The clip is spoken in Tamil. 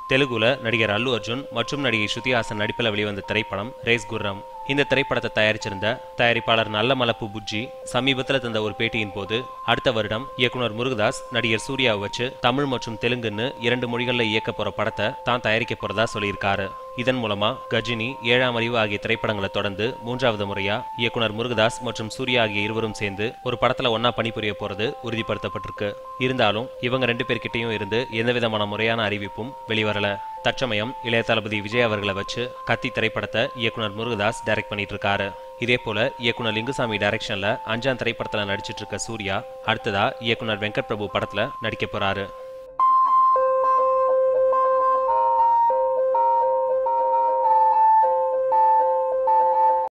தெலுங்குல நடிகர் அல்லு அர்ஜுன் மற்றும் நடிகை ஸ்ருதி ஹாசன் நடிப்பில் வெளிவந்த திரைப்படம் ரேஸ் குர்ரம் இந்த திரைப்படத்தை தயாரிச்சிருந்த தயாரிப்பாளர் நல்ல மலப்பு புஜ்ஜி சமீபத்தில் தந்த ஒரு பேட்டியின் போது அடுத்த வருடம் இயக்குனர் முருகதாஸ் நடிகர் சூர்யாவை வச்சு தமிழ் மற்றும் தெலுங்குன்னு இரண்டு மொழிகளில் இயக்க போற படத்தை தான் தயாரிக்க போறதா சொல்லியிருக்காரு இதன் மூலமா கஜினி ஏழாம் அறிவு ஆகிய திரைப்படங்களை தொடர்ந்து மூன்றாவது முறையா இயக்குனர் முருகதாஸ் மற்றும் சூர்யா ஆகிய இருவரும் சேர்ந்து ஒரு படத்துல ஒன்னா பணிபுரிய போறது உறுதிப்படுத்தப்பட்டிருக்கு இருந்தாலும் இவங்க ரெண்டு பேர்கிட்டயும் இருந்து எந்த விதமான முறையான அறிவிப்பும் வெளிவரல தற்சமயம் இளைய தளபதி விஜய் அவர்களை வச்சு கத்தி திரைப்படத்தை இயக்குனர் முருகதாஸ் டைரக்ட் பண்ணிட்டு இருக்காரு இதே போல இயக்குனர் லிங்குசாமி டைரக்ஷன்ல அஞ்சாம் திரைப்படத்துல நடிச்சிட்டு இருக்க சூர்யா அடுத்ததா இயக்குனர் வெங்கட் பிரபு படத்துல நடிக்க போறாரு